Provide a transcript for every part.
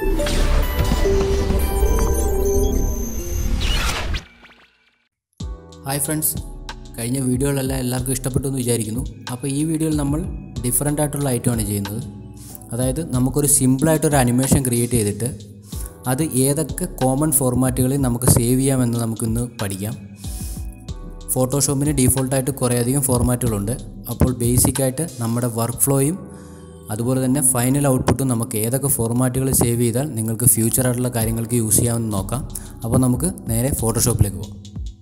hi friends കഴിഞ്ഞ വീഡിയോകളെല്ലാം എല്ലാവർക്കും ഇഷ്ടപ്പെട്ടു എന്ന് വിചാരിക്കുന്നു അപ്പോൾ ഈ വീഡിയോയിൽ നമ്മൾ ഡിഫറെൻ്റ് ആയിട്ടുള്ള ഐറ്റമാണ് ചെയ്യുന്നത് അതായത് നമുക്കൊരു സിമ്പിളായിട്ടൊരു അനിമേഷൻ ക്രിയേറ്റ് ചെയ്തിട്ട് അത് ഏതൊക്കെ കോമൺ ഫോർമാറ്റുകളിൽ നമുക്ക് സേവ് ചെയ്യാമെന്ന് നമുക്കിന്ന് പഠിക്കാം ഫോട്ടോഷോപ്പിന് ഡീഫോൾട്ടായിട്ട് കുറേയധികം ഫോർമാറ്റുകളുണ്ട് അപ്പോൾ ബേസിക്കായിട്ട് നമ്മുടെ വർക്ക് ഫ്ലോയും അതുപോലെ തന്നെ ഫൈനൽ ഔട്ട്പുട്ടും നമുക്ക് ഏതൊക്കെ ഫോർമാറ്റുകൾ സേവ് ചെയ്താൽ നിങ്ങൾക്ക് ഫ്യൂച്ചറായിട്ടുള്ള കാര്യങ്ങൾക്ക് യൂസ് ചെയ്യാമെന്ന് നോക്കാം അപ്പോൾ നമുക്ക് നേരെ ഫോട്ടോഷോപ്പിലേക്ക് പോകാം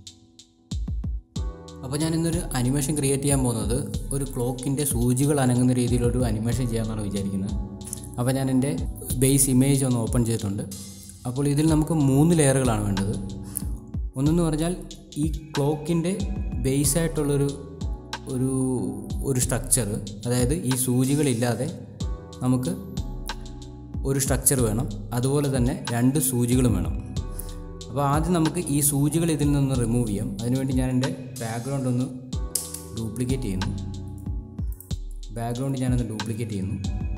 അപ്പോൾ ഞാൻ ഇന്നൊരു അനിമേഷൻ ക്രിയേറ്റ് ചെയ്യാൻ പോകുന്നത് ഒരു ക്ലോക്കിൻ്റെ സൂചികൾ അനങ്ങുന്ന രീതിയിലൊരു അനിമേഷൻ ചെയ്യാമെന്നാണ് വിചാരിക്കുന്നത് അപ്പോൾ ഞാൻ എൻ്റെ ബേസ് ഇമേജ് ഒന്ന് ഓപ്പൺ ചെയ്തിട്ടുണ്ട് അപ്പോൾ ഇതിൽ നമുക്ക് മൂന്ന് ലെയറുകളാണ് വേണ്ടത് ഒന്നെന്ന് പറഞ്ഞാൽ ഈ ക്ലോക്കിൻ്റെ ബേസ് ആയിട്ടുള്ളൊരു ഒരു ഒരു സ്ട്രക്ചർ അതായത് ഈ സൂചികളില്ലാതെ നമുക്ക് ഒരു സ്ട്രക്ചർ വേണം അതുപോലെ തന്നെ രണ്ട് സൂചികളും വേണം അപ്പോൾ ആദ്യം നമുക്ക് ഈ സൂചികൾ ഇതിൽ നിന്ന് റിമൂവ് ചെയ്യാം അതിനുവേണ്ടി ഞാൻ എൻ്റെ ബാക്ക്ഗ്രൗണ്ട് ഒന്ന് ഡ്യൂപ്ലിക്കേറ്റ് ചെയ്യുന്നു ബാക്ക്ഗ്രൗണ്ട് ഞാനൊന്ന് ഡ്യൂപ്ലിക്കേറ്റ് ചെയ്യുന്നു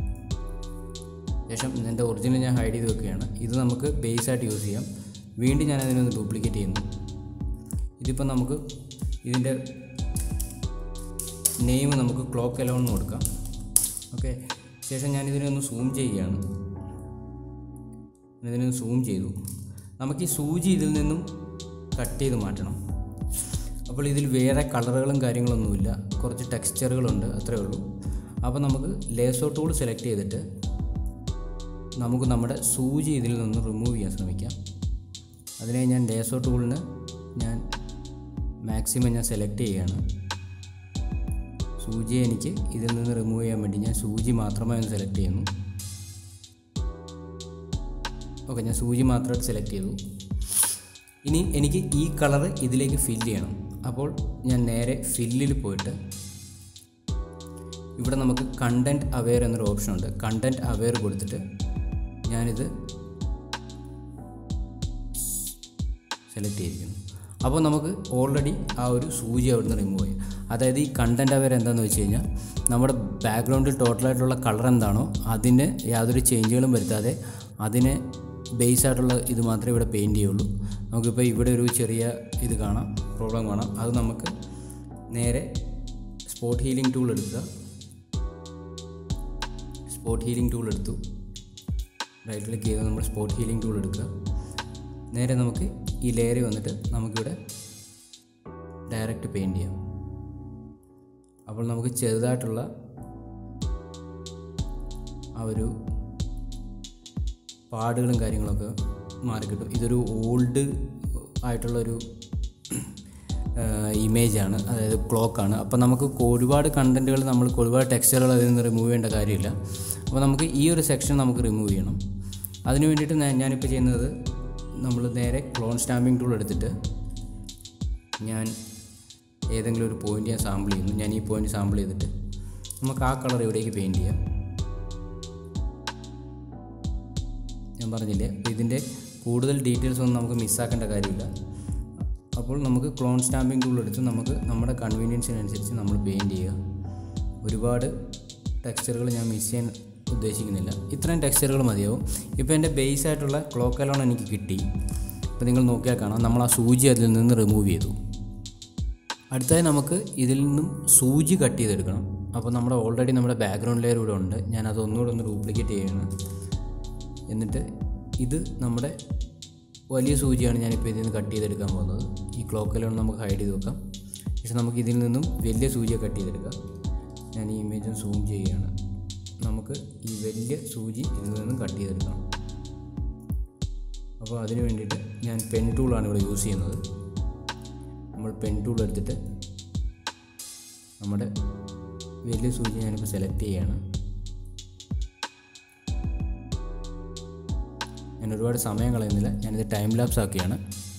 ശേഷം എൻ്റെ ഒറിജിനൽ ഞാൻ ഹൈഡ് ചെയ്ത് വെക്കുകയാണ് ഇത് നമുക്ക് ബേസ് ആയിട്ട് യൂസ് ചെയ്യാം വീണ്ടും ഞാൻ അതിനൊന്ന് ഡ്യൂപ്ലിക്കേറ്റ് ചെയ്യുന്നു ഇതിപ്പോൾ നമുക്ക് ഇതിൻ്റെ നെയിം നമുക്ക് ക്ലോക്ക് എലോൺ എന്ന് കൊടുക്കാം ഓക്കെ ശേഷം ഞാൻ ഇതിനൊന്ന് സൂം ചെയ്യുകയാണ് ഇതിനൊന്ന് സൂം ചെയ്തു നമുക്ക് ഈ സൂചി ഇതിൽ നിന്നും കട്ട് ചെയ്ത് മാറ്റണം അപ്പോൾ ഇതിൽ വേറെ കളറുകളും കാര്യങ്ങളൊന്നുമില്ല കുറച്ച് ടെക്സ്ചറുകളുണ്ട് അത്രേ ഉള്ളൂ അപ്പോൾ നമുക്ക് ലേസോ ടൂൾ സെലക്ട് ചെയ്തിട്ട് നമുക്ക് നമ്മുടെ സൂചി ഇതിൽ നിന്ന് റിമൂവ് ചെയ്യാൻ ശ്രമിക്കാം അതിനായി ഞാൻ ലേസോ ടൂളിന് ഞാൻ മാക്സിമം ഞാൻ സെലക്ട് ചെയ്യുകയാണ് സൂചി എനിക്ക് ഇതിൽ നിന്ന് റിമൂവ് ചെയ്യാൻ വേണ്ടി ഞാൻ സൂചി മാത്രമായി ഒന്ന് സെലക്ട് ചെയ്യുന്നു ഓക്കെ ഞാൻ സൂചി മാത്രമായിട്ട് സെലക്ട് ചെയ്തു ഇനി എനിക്ക് ഈ കളറ് ഇതിലേക്ക് ഫില്ല് ചെയ്യണം അപ്പോൾ ഞാൻ നേരെ ഫില്ലിൽ പോയിട്ട് ഇവിടെ നമുക്ക് കണ്ടൻറ്റ് അവെയർ എന്നൊരു ഓപ്ഷൻ ഉണ്ട് കണ്ടൻറ്റ് അവെയർ കൊടുത്തിട്ട് ഞാനിത് സെലക്ട് ചെയ്തിരിക്കുന്നു അപ്പോൾ നമുക്ക് ഓൾറെഡി ആ ഒരു സൂചി അവിടെ നിന്ന് റിമൂവ് ചെയ്യാം അതായത് ഈ കണ്ടൻറ്റ് അവെയർ എന്താണെന്ന് വെച്ച് കഴിഞ്ഞാൽ നമ്മുടെ ബാക്ക്ഗ്രൗണ്ടിൽ ടോട്ടലായിട്ടുള്ള കളർ എന്താണോ അതിന് യാതൊരു ചേഞ്ചുകളും വരുത്താതെ അതിനെ ബേസ് ആയിട്ടുള്ള ഇത് മാത്രമേ ഇവിടെ പെയിൻറ്റ് ചെയ്യുള്ളൂ നമുക്കിപ്പോൾ ഇവിടെ ഒരു ചെറിയ ഇത് കാണാം പ്രോബ്ലം കാണാം അത് നമുക്ക് നേരെ സ്പോട്ട് ഹീലിംഗ് ടൂൾ എടുക്കുക സ്പോട്ട് ഹീലിംഗ് ടൂൾ എടുത്തു റൈറ്റ് ക്ലിക്ക് ചെയ്ത് നമ്മൾ സ്പോട്ട് ഹീലിംഗ് ടൂൾ എടുക്കുക നേരെ നമുക്ക് ഈ ലെയറിൽ വന്നിട്ട് നമുക്കിവിടെ ഡയറക്റ്റ് പെയിൻറ്റ് ചെയ്യാം അപ്പോൾ നമുക്ക് ചെറുതായിട്ടുള്ള ആ ഒരു പാടുകളും കാര്യങ്ങളൊക്കെ മാറിക്കിട്ടും ഇതൊരു ഓൾഡ് ആയിട്ടുള്ളൊരു ഇമേജാണ് അതായത് ക്ലോക്കാണ് അപ്പോൾ നമുക്ക് ഒരുപാട് കണ്ടൻറ്റുകൾ നമ്മൾ ഒരുപാട് ടെക്സ്ചറുകൾ അതിൽ നിന്ന് റിമൂവ് ചെയ്യേണ്ട കാര്യമില്ല അപ്പോൾ നമുക്ക് ഈ ഒരു സെക്ഷൻ നമുക്ക് റിമൂവ് ചെയ്യണം അതിന് വേണ്ടിയിട്ട് ഞാൻ ഞാനിപ്പോൾ ചെയ്യുന്നത് നമ്മൾ നേരെ ക്ലോൺ സ്റ്റാമ്പിംഗ് ടൂൾ എടുത്തിട്ട് ഞാൻ ഏതെങ്കിലും ഒരു പോയിൻ്റ് ഞാൻ സാമ്പിൾ ചെയ്യുന്നു ഞാൻ ഈ പോയിൻ്റ് സാമ്പിൾ ചെയ്തിട്ട് നമുക്ക് ആ കളർ ഇവിടേക്ക് പെയിൻറ്റ് ചെയ്യാം ഞാൻ പറഞ്ഞില്ലേ അപ്പോൾ ഇതിൻ്റെ കൂടുതൽ ഡീറ്റെയിൽസ് ഒന്നും നമുക്ക് മിസ്സാക്കേണ്ട കാര്യമില്ല അപ്പോൾ നമുക്ക് ക്ലോൺ സ്റ്റാമ്പിംഗ് ടൂൾ എടുത്ത് നമുക്ക് നമ്മുടെ കൺവീനിയൻസിനനുസരിച്ച് നമ്മൾ പെയിൻറ്റ് ചെയ്യുക ഒരുപാട് ടെക്സ്ചറുകൾ ഞാൻ മിസ് ചെയ്യാൻ ഉദ്ദേശിക്കുന്നില്ല ഇത്രയും ടെക്സ്ചറുകൾ മതിയാവും ഇപ്പോൾ എൻ്റെ ബേസ് ആയിട്ടുള്ള ക്ലോക്ക് അലോൺ എനിക്ക് കിട്ടി ഇപ്പോൾ നിങ്ങൾ നോക്കിയാൽ കാണാം നമ്മൾ ആ സൂചി അതിൽ നിന്ന് റിമൂവ് ചെയ്തു അടുത്തതായി നമുക്ക് ഇതിൽ നിന്നും സൂചി കട്ട് ചെയ്തെടുക്കണം അപ്പോൾ നമ്മുടെ ഓൾറെഡി നമ്മുടെ ബാക്ക്ഗ്രൗണ്ട് ലെയർ ഇവിടെ ഉണ്ട് ഞാൻ അത് ഒന്നുകൂടെ ഒന്ന് ഡ്യൂപ്ലിക്കേറ്റ് ചെയ്യണം എന്നിട്ട് ഇത് നമ്മുടെ വലിയ സൂചിയാണ് ഞാനിപ്പോൾ ഇതിൽ നിന്ന് കട്ട് ചെയ്തെടുക്കാൻ പോകുന്നത് ഈ ക്ലോക്കിലാണ് നമുക്ക് ഹൈഡ് ചെയ്ത് വെക്കാം പക്ഷേ നമുക്ക് ഇതിൽ നിന്നും വലിയ സൂചിയെ കട്ട് ചെയ്തെടുക്കാം ഞാൻ ഈ ഇമേജ് സൂം ചെയ്യുകയാണ് നമുക്ക് ഈ വലിയ സൂചി ഇതിൽ നിന്നും കട്ട് ചെയ്തെടുക്കണം അപ്പോൾ അതിന് വേണ്ടിയിട്ട് ഞാൻ പെൻ ടൂളാണ് ഇവിടെ യൂസ് ചെയ്യുന്നത് നമ്മൾ പെൻ ടൂൾ എടുത്തിട്ട് നമ്മുടെ വലിയ സൂചി ഞാനിപ്പോൾ സെലക്ട് ചെയ്യുകയാണ് ഞാൻ ഒരുപാട് സമയം കളയുന്നില്ല ഞാനിത് ടൈം ലാപ്സ് ആക്കിയാണ്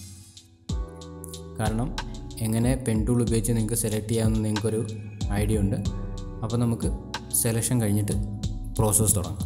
കാരണം എങ്ങനെ പെൻ ടൂൾ ഉപയോഗിച്ച് നിങ്ങൾക്ക് സെലക്ട് ചെയ്യാമെന്ന് നിങ്ങൾക്കൊരു ഐഡിയ ഉണ്ട് അപ്പോൾ നമുക്ക് സെലക്ഷൻ കഴിഞ്ഞിട്ട് പ്രോസസ്സ് തുടങ്ങാം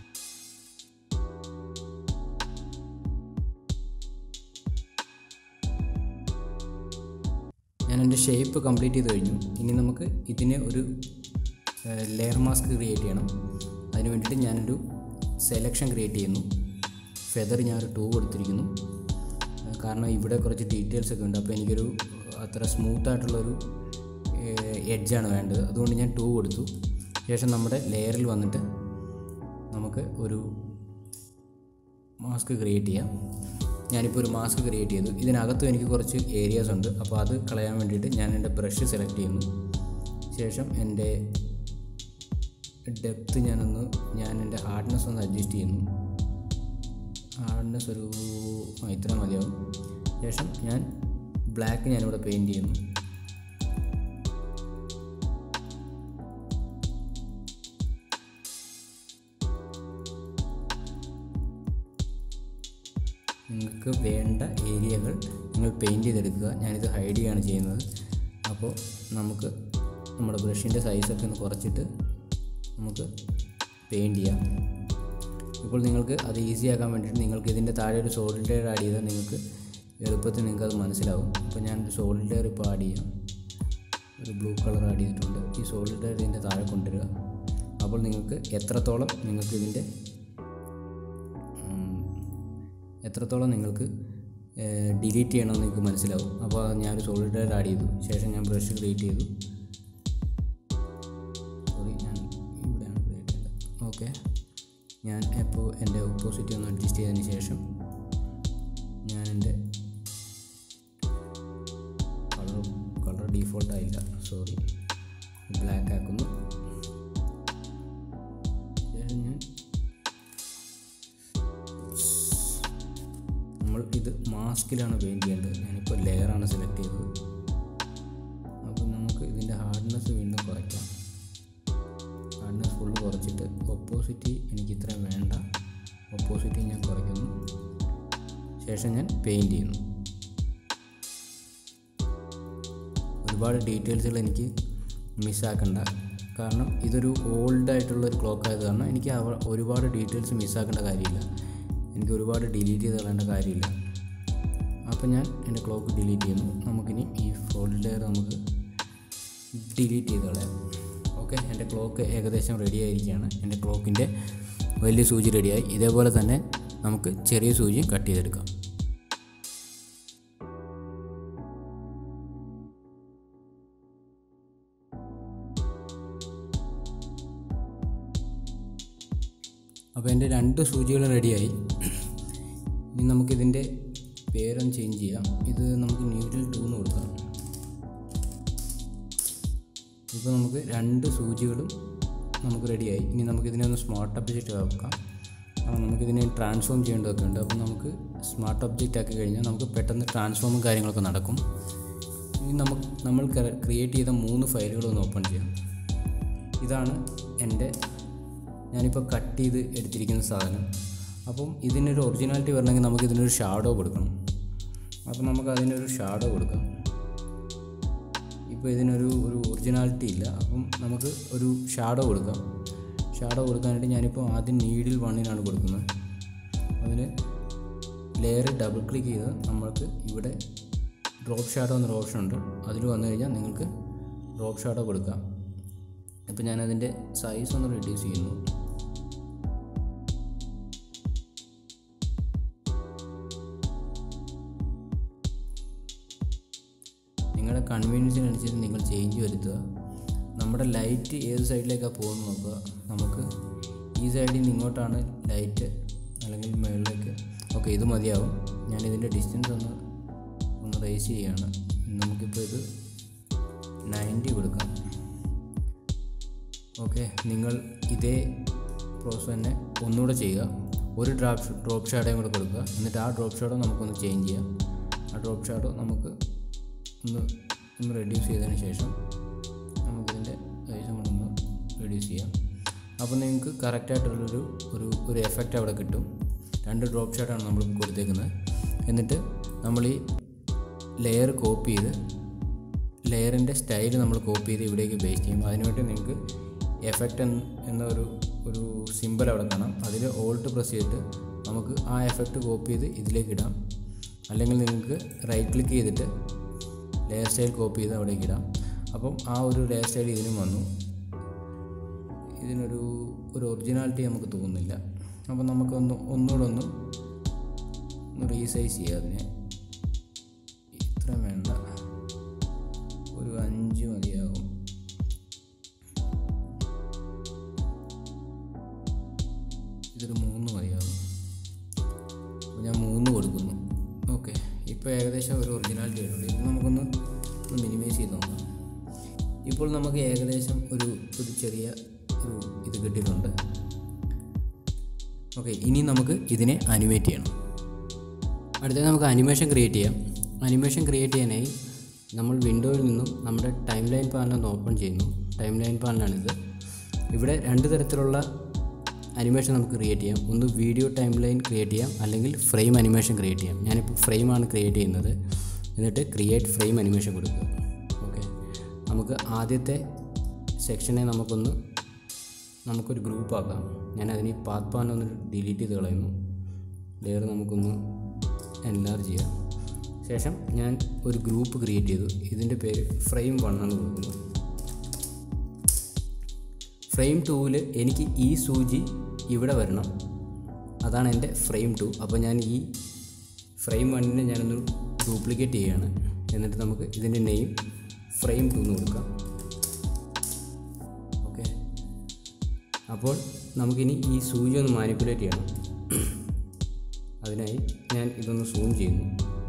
ഞാൻ എൻ്റെ ഷേപ്പ് കംപ്ലീറ്റ് ചെയ്ത് കഴിഞ്ഞു ഇനി നമുക്ക് ഇതിന് ഒരു ലെയർ മാസ്ക് ക്രിയേറ്റ് ചെയ്യണം അതിന് വേണ്ടിയിട്ട് ഞാനൊരു സെലക്ഷൻ ക്രിയേറ്റ് ചെയ്യുന്നു ഫെദർ ഞാനൊരു ടൂ കൊടുത്തിരിക്കുന്നു കാരണം ഇവിടെ കുറച്ച് ഡീറ്റെയിൽസ് ഒക്കെ ഉണ്ട് അപ്പോൾ എനിക്കൊരു അത്ര സ്മൂത്ത് ആയിട്ടുള്ളൊരു എഡ്ജാണ് വേണ്ടത് അതുകൊണ്ട് ഞാൻ ടൂ കൊടുത്തു ശേഷം നമ്മുടെ ലെയറിൽ വന്നിട്ട് നമുക്ക് ഒരു മാസ്ക് ക്രിയേറ്റ് ചെയ്യാം ഞാനിപ്പോൾ ഒരു മാസ്ക് ക്രിയേറ്റ് ചെയ്തു ഇതിനകത്തും എനിക്ക് കുറച്ച് ഏരിയാസ് ഉണ്ട് അപ്പോൾ അത് കളയാൻ വേണ്ടിയിട്ട് ഞാൻ എൻ്റെ ബ്രഷ് സെലക്ട് ചെയ്യുന്നു ശേഷം എൻ്റെ ഡെപ്ത്ത് ഞാനൊന്ന് ഞാൻ എൻ്റെ ഹാർഡ്നെസ് ഒന്ന് അഡ്ജസ്റ്റ് ചെയ്യുന്നു ഹാർഡ്നെസ് ഒരു ആ, ഇത്ര മതിയാവും ശേഷം ഞാൻ ബ്ലാക്ക് ഞാനിവിടെ പെയിൻറ്റ് ചെയ്യുന്നു നിങ്ങൾക്ക് വേണ്ട ഏരിയകൾ നിങ്ങൾ പെയിൻറ്റ് ചെയ്തെടുക്കുക ഞാനിത് ഹൈഡ് ചെയ്യുകയാണ് ചെയ്യുന്നത് അപ്പോൾ നമുക്ക് നമ്മുടെ ബ്രഷിൻ്റെ സൈസൊക്കെ ഒന്ന് കുറച്ചിട്ട് നമുക്ക് പെയിൻറ്റ് ചെയ്യാം ഇപ്പോൾ നിങ്ങൾക്ക് അത് ഈസി ആക്കാൻ വേണ്ടിയിട്ട് നിങ്ങൾക്ക് ഇതിൻ്റെ താഴെ ഒരു സോളിഡ് ലെയർ ആഡ് ചെയ്താൽ നിങ്ങൾക്ക് എളുപ്പത്തിൽ നിങ്ങൾക്ക് അത് മനസ്സിലാവും അപ്പോൾ ഞാനൊരു സോളിഡ് ലെയർ ഇപ്പോൾ ആഡ് ചെയ്യാം ഒരു ബ്ലൂ കളർ ആഡ് ചെയ്തിട്ടുണ്ട് ഈ സോളിഡ് ലെയർ ഇതിൻ്റെ താഴെ കൊണ്ടുവരിക അപ്പോൾ നിങ്ങൾക്ക് എത്രത്തോളം നിങ്ങൾക്ക് ഇതിൻ്റെ ഉം, എത്രത്തോളം നിങ്ങൾക്ക് ഡിലീറ്റ് ചെയ്യണമെന്ന് നിങ്ങൾക്ക് മനസ്സിലാവും അപ്പോൾ ഞാനൊരു സോളിഡ് ലെയർ ആഡ് ചെയ്തു ശേഷം ഞാൻ ബ്രഷ് ക്രിയേറ്റ് ചെയ്തു സോറി ഞാൻ ഇവിടെയാണ് ക്രിയേറ്റ് ചെയ്തത് ഓക്കെ ഞാൻ ഇപ്പോൾ എൻ്റെ ഓപ്പോസിറ്റ് ഒന്ന് അഡ്ജസ്റ്റ് ചെയ്തതിന് ശേഷം ഞാൻ എൻ്റെ കളർ കളർ ഡീഫോൾട്ട് ആയില്ല സോറി ബ്ലാക്ക് ആക്കുന്നു ശേഷം ഞാൻ നമ്മൾ ഇത് മാസ്കിലാണ് പെയിൻറ്റ് ചെയ്യേണ്ടത് ഞാനിപ്പോൾ ലെയറാണ് സെലക്ട് ചെയ്തത് അപ്പോൾ നമുക്ക് ഇതിൻ്റെ ഹാർഡ്നെസ് വീണ്ടും കുറയ്ക്കാം ഹാർഡ്നെസ് ഫുള്ള് കുറച്ചിട്ട് ഒപ്പോസിറ്റ് എനിക്ക് ഇത്രയും വേണ്ട ഒപ്പോസിറ്റ് ഞാൻ കുറയ്ക്കുന്നു ശേഷം ഞാൻ പെയിൻറ്റ് ചെയ്യുന്നു ഒരുപാട് ഡീറ്റെയിൽസുകൾ എനിക്ക് മിസ്സാക്കണ്ട കാരണം ഇതൊരു ഓൾഡ് ആയിട്ടുള്ള ഒരു ക്ലോക്ക് ആയത് കാരണം എനിക്ക് അവ ഒരുപാട് ഡീറ്റെയിൽസ് മിസ്സാക്കേണ്ട കാര്യമില്ല എനിക്ക് ഒരുപാട് ഡിലീറ്റ് ചെയ്ത് കളയേണ്ട കാര്യമില്ല അപ്പോൾ ഞാൻ എൻ്റെ ക്ലോക്ക് ഡിലീറ്റ് ചെയ്യുന്നു നമുക്കിനി ഈ ഫോൾഡ് ലെയർ നമുക്ക് ഡിലീറ്റ് ചെയ്ത് കളയാം ഓക്കെ എൻ്റെ ക്ലോക്ക് ഏകദേശം റെഡി ആയിരിക്കുകയാണ് എൻ്റെ ക്ലോക്കിൻ്റെ വലിയ സൂചി റെഡിയായി ഇതേപോലെ തന്നെ നമുക്ക് ചെറിയ സൂചിയും കട്ട് ചെയ്തെടുക്കാം അപ്പോൾ എൻ്റെ രണ്ട് സൂചികളും റെഡിയായി ഇനി നമുക്കിതിൻ്റെ പേരൊന്ന് ചേഞ്ച് ചെയ്യാം ഇത് നമുക്ക് ന്യൂഡിൽ ടു എന്ന് കൊടുക്കാം ഇപ്പോൾ നമുക്ക് രണ്ട് സൂചികളും നമുക്ക് റെഡിയായി ഇനി നമുക്കിതിനെ ഒന്ന് സ്മാർട്ട് ഒബ്ജക്റ്റ് ആക്കാം അപ്പോൾ നമുക്കിതിനെ ട്രാൻസ്ഫോം ചെയ്യേണ്ടതൊക്കെ ഉണ്ട് അപ്പോൾ നമുക്ക് സ്മാർട്ട് ഒബ്ജക്റ്റ് ആക്കി കഴിഞ്ഞാൽ നമുക്ക് പെട്ടെന്ന് ട്രാൻസ്ഫോമും കാര്യങ്ങളൊക്കെ നടക്കും ഇനി നമുക്ക് നമ്മൾ ക്രിയേറ്റ് ചെയ്ത മൂന്ന് ഫയലുകളൊന്ന് ഓപ്പൺ ചെയ്യാം ഇതാണ് എൻ്റെ ഞാനിപ്പോൾ കട്ട് ചെയ്ത് എടുത്തിരിക്കുന്ന സാധനം അപ്പം ഇതിനൊരു ഒറിജിനാലിറ്റി വരണമെങ്കിൽ നമുക്ക് ഇതിനൊരു ഷാഡോ കൊടുക്കണം അപ്പം നമുക്ക് അതിനൊരു ഷാഡോ കൊടുക്കാം ഇപ്പോൾ ഇതിനൊരു ഒരു ഒറിജിനാലിറ്റി ഇല്ല അപ്പം നമുക്ക് ഒരു ഷാഡോ കൊടുക്കാം ഷാഡോ കൊടുക്കാനായിട്ട് ഞാനിപ്പോൾ ആദ്യം നീഡിൽ വണ്ണിനാണ് കൊടുക്കുന്നത് അതിന് ലെയർ ഡബിൾ ക്ലിക്ക് ചെയ്ത് നമ്മൾക്ക് ഇവിടെ ഡ്രോപ്പ് ഷാഡോ എന്നൊരു ഓപ്ഷൻ ഉണ്ട് അതിൽ വന്നു കഴിഞ്ഞാൽ നിങ്ങൾക്ക് ഡ്രോപ്പ് ഷാഡോ കൊടുക്കാം ഇപ്പോൾ ഞാനതിൻ്റെ സൈസ് ഒന്ന് റെഡ്യൂസ് ചെയ്യുന്നു നിങ്ങളുടെ കൺവീനിയൻസിനനുസരിച്ച് നിങ്ങൾ ചേഞ്ച് വരുത്തുക നമ്മുടെ ലൈറ്റ് ഏത് സൈഡിലേക്കാണ് പോകുന്നത് നോക്കുക നമുക്ക് ഈ സൈഡിൽ നിന്ന് ഇങ്ങോട്ടാണ് ലൈറ്റ് അല്ലെങ്കിൽ മുകളിലേക്ക് ഓക്കെ ഇത് മതിയാവും ഞാൻ ഇതിൻ്റെ ഡിസ്റ്റൻസ് ഒന്ന് ഒന്ന് റേസ് ചെയ്യുകയാണ് നമുക്കിപ്പോൾ ഇത് നയൻറ്റി കൊടുക്കാം ഓക്കെ നിങ്ങൾ ഇതേ പ്രോസസ് തന്നെ ഒന്നുകൂടെ ചെയ്യുക ഒരു ഡ്രോപ്പ് ഡ്രോപ്പ് ഷാഡോയും കൂടെ കൊടുക്കുക എന്നിട്ട് ആ ഡ്രോപ്പ് ഷാഡോ നമുക്കൊന്ന് ചേഞ്ച് ചെയ്യാം ആ ഡ്രോപ്പ് ഷാഡോ നമുക്ക് ഒന്ന് ഒന്ന് റെഡ്യൂസ് ചെയ്തതിന് ശേഷം നമുക്കിതിൻ്റെ സൈസും കൂടെ ഒന്ന് റെഡ്യൂസ് ചെയ്യാം അപ്പോൾ നിങ്ങൾക്ക് കറക്റ്റായിട്ടുള്ളൊരു ഒരു ഒരു എഫക്റ്റ് അവിടെ കിട്ടും രണ്ട് ഡ്രോപ്പ് ഷാഡാണ് നമ്മൾ കൊടുത്തേക്കുന്നത് എന്നിട്ട് നമ്മൾ ഈ ലെയർ കോപ്പി ചെയ്ത് ലെയറിൻ്റെ സ്റ്റൈൽ നമ്മൾ കോപ്പി ചെയ്ത് ഇവിടേക്ക് പേസ്റ്റ് ചെയ്യും അതിനുവേണ്ടി നിങ്ങൾക്ക് എഫക്റ്റ് എന്ന ഒരു ഒരു സിമ്പിൾ അവിടെ കാണാം അതിൽ ഓൾട്ട് പ്രസ് ചെയ്തിട്ട് നമുക്ക് ആ എഫക്റ്റ് കോപ്പി ചെയ്ത് ഇതിലേക്ക് ഇടാം അല്ലെങ്കിൽ നിങ്ങൾക്ക് റൈറ്റ് ക്ലിക്ക് ചെയ്തിട്ട് ലെയർ സ്റ്റൈൽ കോപ്പി ചെയ്ത് അവിടേക്ക് ഇടാം അപ്പം ആ ഒരു ലെയർ സ്റ്റൈൽ ഇതിനും വന്നു ഇതിനൊരു ഒരു ഒറിജിനാലിറ്റി നമുക്ക് തോന്നുന്നില്ല അപ്പം നമുക്കൊന്ന് ഒന്നുകൂടെ ഒന്ന് ഒന്ന് റീസൈസ് ചെയ്യുക അതിനെ ഇത്ര വേണ്ട ഒരു അഞ്ച് മതിയാകും ഇതൊരു മൂന്ന് മതിയാകും അപ്പോൾ ഞാൻ മൂന്ന് കൊടുക്കുന്നു ഓക്കെ ഇപ്പോൾ ഏകദേശം ഒരു ഒറിജിനാലിറ്റി വരുന്നുണ്ട് ഇത് നമുക്കൊന്ന് ഒന്ന് മിനിമൈസ് ചെയ്ത് നോക്കാം ഇപ്പോൾ നമുക്ക് ഏകദേശം ഒരു ഒരു ചെറിയ ഒരു ഇത് കിട്ടിയിട്ടുണ്ട് ഓക്കെ ഇനി നമുക്ക് ഇതിനെ അനിമേറ്റ് ചെയ്യണം അടുത്തത് നമുക്ക് അനിമേഷൻ ക്രിയേറ്റ് ചെയ്യാം അനിമേഷൻ ക്രിയേറ്റ് ചെയ്യാനായി നമ്മൾ വിൻഡോയിൽ നിന്നും നമ്മുടെ ടൈം ലൈൻ പാനൽ ഒന്ന് ഓപ്പൺ ചെയ്യുന്നു ടൈം ലൈൻ പാനലാണിത് ഇവിടെ രണ്ട് തരത്തിലുള്ള അനിമേഷൻ നമുക്ക് ക്രിയേറ്റ് ചെയ്യാം ഒന്ന് വീഡിയോ ടൈം ലൈൻ ക്രിയേറ്റ് ചെയ്യാം അല്ലെങ്കിൽ ഫ്രെയിം അനിമേഷൻ ക്രിയേറ്റ് ചെയ്യാം ഞാനിപ്പോൾ ഫ്രെയിമാണ് ക്രിയേറ്റ് ചെയ്യുന്നത് എന്നിട്ട് ക്രിയേറ്റ് ഫ്രെയിം അനിമേഷൻ കൊടുക്കുക ഓക്കെ നമുക്ക് ആദ്യത്തെ സെക്ഷനെ നമുക്കൊന്ന് നമുക്കൊരു ഗ്രൂപ്പ് ആക്കാം ഞാൻ അതിന് പാത്ത് പാൻ ഒന്ന് ഡിലീറ്റ് ചെയ്ത് കളയുന്നു ലെയർ നമുക്കൊന്ന് എൻലാർജ് ചെയ്യാം ശേഷം ഞാൻ ഒരു ഗ്രൂപ്പ് ക്രിയേറ്റ് ചെയ്തു ഇതിൻ്റെ പേര് ഫ്രെയിം വൺ എന്ന് കൊടുക്കുന്നു ഫ്രെയിം ടൂവിൽ എനിക്ക് ഈ സൂചി ഇവിടെ വരണം അതാണ് എൻ്റെ ഫ്രെയിം ടു അപ്പോൾ ഞാൻ ഈ ഫ്രെയിം വണ്ണിനെ ഞാനൊന്ന് ഡ്യൂപ്ലിക്കേറ്റ് ചെയ്യുകയാണ് എന്നിട്ട് നമുക്ക് ഇതിൻ്റെ നെയിം ഫ്രെയിം ടു എന്ന് കൊടുക്കാം ഓക്കെ അപ്പോൾ നമുക്കിനി ഈ സൂചി ഒന്ന് മാനിപ്പുലേറ്റ് ചെയ്യണം അതിനായി ഞാൻ ഇതൊന്ന് സൂം ചെയ്യുന്നു